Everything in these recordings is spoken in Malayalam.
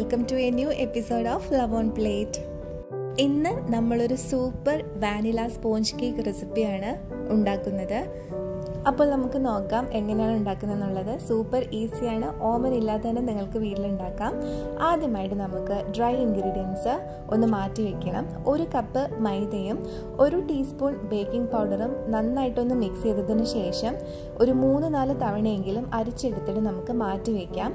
welcome to a new episode of love on plate ഇന്ന് നമ്മളൊരു സൂപ്പർ വാനില സ്പോഞ്ച് കേക്ക് റെസിപ്പിയാണ് ഉണ്ടാക്കുന്നത് അപ്പോൾ നമുക്ക് നോക്കാം എങ്ങനെയാണ് ഉണ്ടാക്കുന്നത് എന്നുള്ളത് സൂപ്പർ ഈസിയാണ് ഓവൻ ഇല്ലാതെ തന്നെ നിങ്ങൾക്ക് വീട്ടിലുണ്ടാക്കാം ആദ്യമായിട്ട് നമുക്ക് ഡ്രൈ ഇൻഗ്രീഡിയൻസ് ഒന്ന് മാറ്റി വെക്കണം ഒരു കപ്പ് മൈദയും ഒരു ടീസ്പൂൺ ബേക്കിംഗ് പൗഡറും നന്നായിട്ടൊന്ന് മിക്സ് ചെയ്തതിന് ശേഷം ഒരു മൂന്ന് നാല് തവണയെങ്കിലും അരിച്ചെടുത്തിട്ട് നമുക്ക് മാറ്റി വയ്ക്കാം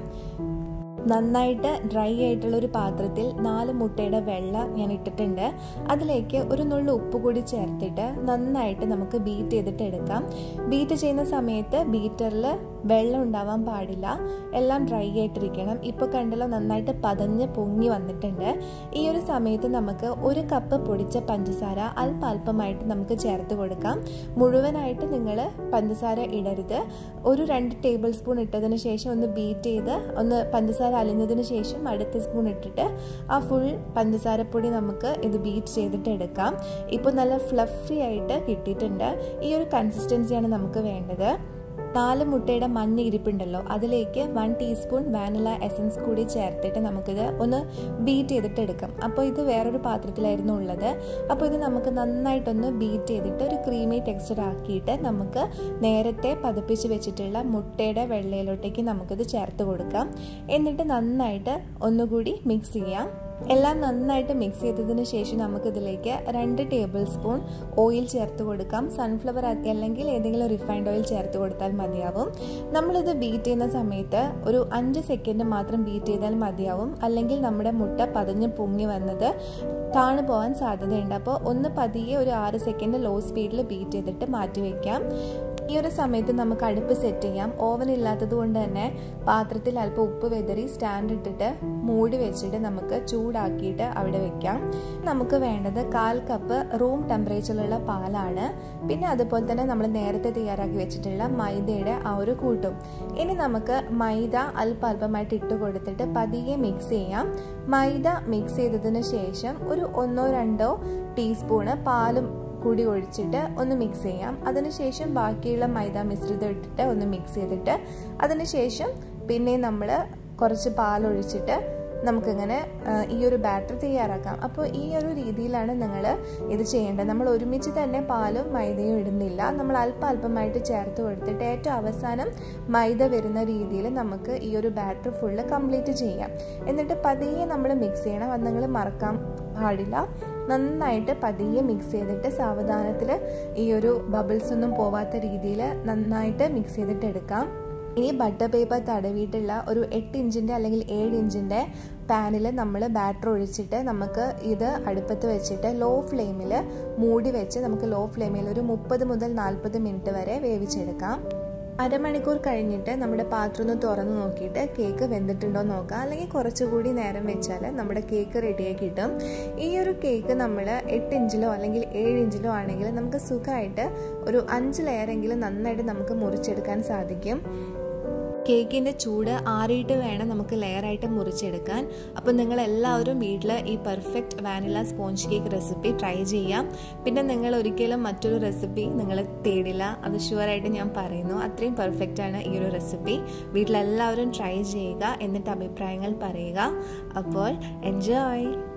നന്നായിട്ട് ഡ്രൈ ആയിട്ടുള്ള ഒരു പാത്രത്തിൽ നാല് മുട്ടയുടെ വെള്ള ഞാൻ ഇട്ടിട്ടുണ്ട് അതിലേക്ക് ഒരു നുള്ളു ഉപ്പ് കൂടി ചേർത്തിട്ട് നന്നായിട്ട് നമുക്ക് ബീറ്റ് ചെയ്തിട്ട് എടുക്കാം ബീറ്റ് ചെയ്യുന്ന സമയത്ത് ബീറ്ററിൽ വെള്ളം ഉണ്ടാവാൻ പാടില്ല എല്ലാം ഡ്രൈ ആയിട്ടിരിക്കണം ഇപ്പോൾ കണ്ടല്ലോ നന്നായിട്ട് പതഞ്ഞ് പൊങ്ങി വന്നിട്ടുണ്ട് ഈ ഒരു സമയത്ത് നമുക്ക് ഒരു കപ്പ് പൊടിച്ച പഞ്ചസാര അല്പാൽപമായിട്ട് നമുക്ക് ചേർത്ത് കൊടുക്കാം മുഴുവനായിട്ട് നിങ്ങൾ പഞ്ചസാര ഇടരുത് ഒരു രണ്ട് ടേബിൾ സ്പൂൺ ഇട്ടതിന് ശേഷം ഒന്ന് ബീറ്റ് ചെയ്ത് ഒന്ന് പഞ്ചസാര അലിഞ്ഞതിന് ശേഷം അടുത്ത സ്പൂൺ ഇട്ടിട്ട് ആ ഫുൾ പഞ്ചസാരപ്പൊടി നമുക്ക് ഇത് ബീറ്റ് ചെയ്തിട്ട് എടുക്കാം ഇപ്പോൾ നല്ല ഫ്ലഫി ആയിട്ട് കിട്ടിയിട്ടുണ്ട് ഈ ഒരു കൺസിസ്റ്റൻസിയാണ് നമുക്ക് വേണ്ടത് നാല് മുട്ടയുടെ മഞ്ഞ ഇരിപ്പുണ്ടല്ലോ അതിലേക്ക് വൺ ടീസ്പൂൺ വാനില എസൻസ് കൂടി ചേർത്തിട്ട് നമുക്കിത് ഒന്ന് ബീറ്റ് ചെയ്തിട്ട് എടുക്കാം അപ്പോൾ ഇത് വേറൊരു പാത്രത്തിലായിരുന്നു ഉള്ളത് അപ്പോൾ ഇത് നമുക്ക് നന്നായിട്ടൊന്ന് ബീറ്റ് ചെയ്തിട്ട് ഒരു ക്രീമി ടെക്സ്ചർ ആക്കിയിട്ട് നമുക്ക് നേരത്തെ പതിപ്പിച്ച് വെച്ചിട്ടുള്ള മുട്ടയുടെ വെള്ളയിലോട്ടേക്ക് നമുക്കിത് ചേർത്ത് കൊടുക്കാം എന്നിട്ട് നന്നായിട്ട് ഒന്നുകൂടി മിക്സ് ചെയ്യാം എല്ലാം നന്നായിട്ട് മിക്സ് ചെയ്തതിന് ശേഷം നമുക്കിതിലേക്ക് രണ്ട് ടേബിൾ സ്പൂൺ ഓയിൽ ചേർത്ത് കൊടുക്കാം സൺഫ്ലവർ അല്ലെങ്കിൽ ഏതെങ്കിലും റിഫൈൻഡ് ഓയിൽ ചേർത്ത് കൊടുത്താൽ മതിയാവും നമ്മളിത് ബീറ്റ് ചെയ്യുന്ന സമയത്ത് ഒരു അഞ്ച് സെക്കൻഡ് മാത്രം ബീറ്റ് ചെയ്താൽ മതിയാവും അല്ലെങ്കിൽ നമ്മുടെ മുട്ട പതഞ്ഞ് പൊങ്ങി വന്നത് താണു പോകാൻ സാധ്യതയുണ്ട് അപ്പോൾ ഒന്ന് പതിയെ ഒരു ആറ് സെക്കൻഡ് ലോ സ്പീഡിൽ ബീറ്റ് ചെയ്തിട്ട് മാറ്റി വയ്ക്കാം ഈ ഒരു സമയത്ത് നമുക്ക് അടുപ്പ് സെറ്റ് ചെയ്യാം ഓവൻ ഇല്ലാത്തത് കൊണ്ട് തന്നെ പാത്രത്തിൽ അല്പം ഉപ്പ് വെതറി സ്റ്റാൻഡ് ഇട്ടിട്ട് മൂടി വെച്ചിട്ട് നമുക്ക് ചൂടാക്കിയിട്ട് അവിടെ വെക്കാം നമുക്ക് വേണ്ടത് കാൽ കപ്പ് റൂം ടെമ്പറേച്ചറിലുള്ള പാലാണ് പിന്നെ അതുപോലെ തന്നെ നമ്മൾ നേരത്തെ തയ്യാറാക്കി വെച്ചിട്ടുള്ള മൈദയുടെ ആ ഒരു കൂട്ടും ഇനി നമുക്ക് മൈദ അല്പല്പമായിട്ട് ഇട്ട് കൊടുത്തിട്ട് പതിയെ മിക്സ് ചെയ്യാം മൈദ മിക്സ് ചെയ്തതിന് ശേഷം ഒരു ഒന്നോ രണ്ടോ ടീസ്പൂണ് പാലും കൂടി ഒഴിച്ചിട്ട് ഒന്ന് മിക്സ് ചെയ്യാം അതിനുശേഷം ബാക്കിയുള്ള മൈദ മിശ്രിതം ഇട്ടിട്ട് ഒന്ന് മിക്സ് ചെയ്തിട്ട് അതിനുശേഷം പിന്നെ നമ്മൾ കുറച്ച് പാലൊഴിച്ചിട്ട് നമുക്കിങ്ങനെ ഈ ഒരു ബാറ്റർ തയ്യാറാക്കാം അപ്പോൾ ഈ ഒരു രീതിയിലാണ് നിങ്ങൾ ഇത് ചെയ്യേണ്ടത് നമ്മൾ ഒരുമിച്ച് തന്നെ പാലും മൈദയും ഇടുന്നില്ല നമ്മൾ അല്പം അല്പമായിട്ട് ചേർത്ത് കൊടുത്തിട്ട് ഏറ്റവും അവസാനം മൈദ വരുന്ന രീതിയിൽ നമുക്ക് ഈ ഒരു ബാറ്റർ ഫുള്ള് കംപ്ലീറ്റ് ചെയ്യാം എന്നിട്ട് പതിയെ നമ്മൾ മിക്സ് ചെയ്യണം അത് നിങ്ങൾ മറക്കാൻ പാടില്ല നന്നായിട്ട് പതിയെ മിക്സ് ചെയ്തിട്ട് സാവധാനത്തിൽ ഈ ഒരു ബബിൾസ് ഒന്നും പോവാത്ത രീതിയിൽ നന്നായിട്ട് മിക്സ് ചെയ്തിട്ട് എടുക്കാം ഇനി ബട്ടർ പേപ്പർ തടവിയിട്ടുള്ള ഒരു എട്ട് ഇഞ്ചിൻ്റെ അല്ലെങ്കിൽ ഏഴ് ഇഞ്ചിൻ്റെ പാനിൽ നമ്മൾ ബാറ്റർ ഒഴിച്ചിട്ട് നമുക്ക് ഇത് അടുപ്പത്ത് വെച്ചിട്ട് ലോ ഫ്ലെയിമിൽ മൂടി വെച്ച് നമുക്ക് ലോ ഫ്ലെയിമിൽ ഒരു മുപ്പത് മുതൽ നാൽപ്പത് മിനിറ്റ് വരെ വേവിച്ചെടുക്കാം അരമണിക്കൂർ കഴിഞ്ഞിട്ട് നമ്മുടെ പാത്രം ഒന്ന് തുറന്ന് നോക്കിയിട്ട് കേക്ക് വെന്തിട്ടുണ്ടോ നോക്കാം അല്ലെങ്കിൽ കുറച്ചുകൂടി നേരം വെച്ചാൽ നമ്മുടെ കേക്ക് റെഡിയായി കിട്ടും ഈ ഒരു കേക്ക് നമ്മൾ എട്ട് ഇഞ്ചിലോ അല്ലെങ്കിൽ ഏഴ് ഇഞ്ചിലോ ആണെങ്കിൽ നമുക്ക് സുഖമായിട്ട് ഒരു അഞ്ച് ലെയറെങ്കിലും നന്നായിട്ട് നമുക്ക് മുറിച്ചെടുക്കാൻ സാധിക്കും കേക്കിൻ്റെ ചൂട് ആറിയിട്ട് വേണം നമുക്ക് ലെയറായിട്ട് മുറിച്ചെടുക്കാൻ അപ്പോൾ നിങ്ങൾ എല്ലാവരും വീട്ടിൽ ഈ perfect vanilla sponge cake recipe try ചെയ്യാം പിന്നെ നിങ്ങൾ ഒരിക്കലും മറ്റൊരു റെസിപ്പി നിങ്ങൾ തേടില്ല അത് ഷുവറായിട്ട് ഞാൻ പറയുന്നു അത്രയും പെർഫെക്റ്റ് ആണ് ഈ ഒരു റെസിപ്പി വീട്ടിലെല്ലാവരും ട്രൈ ചെയ്യുക എന്നിട്ട് അഭിപ്രായങ്ങൾ പറയുക അപ്പോൾ എൻജോയ്